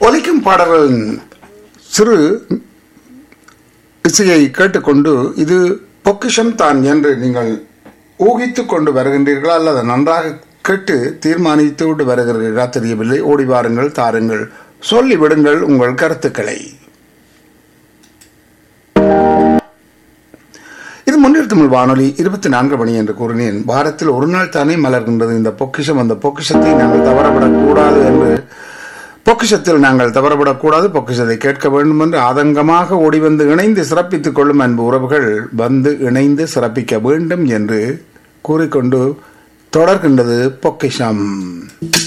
ஒலிக்கும் பாடல்களின் சிறு இசையை கேட்டுக்கொண்டு இது பொக்கிஷம் தான் என்று நீங்கள் ஊகித்துக் கொண்டு வருகின்றீர்களா அல்லது நன்றாக கேட்டு தீர்மானித்து விட்டு வருகிறீர்களா தெரியவில்லை ஓடி வாருங்கள் தாருங்கள் சொல்லி விடுங்கள் உங்கள் கருத்துக்களை இது முன்னில் தமிழ் வானொலி இருபத்தி நான்கு மணி என்று கூறினேன் வாரத்தில் ஒரு நாள் தானே மலர்கின்றது இந்த பொக்கிஷம் அந்த பொக்கிஷத்தை நாங்கள் தவறவிடக்கூடாது என்று பொக்கிஷத்தில் நாங்கள் தவறவிடக்கூடாது பொக்கிஷத்தை கேட்க வேண்டும் என்று ஆதங்கமாக ஓடி வந்து இணைந்து சிறப்பித்துக் கொள்ளும் அன்பு உறவுகள் வந்து இணைந்து சிறப்பிக்க வேண்டும் என்று கூறிக்கொண்டு தொடர்கின்றது பொக்கிஷம்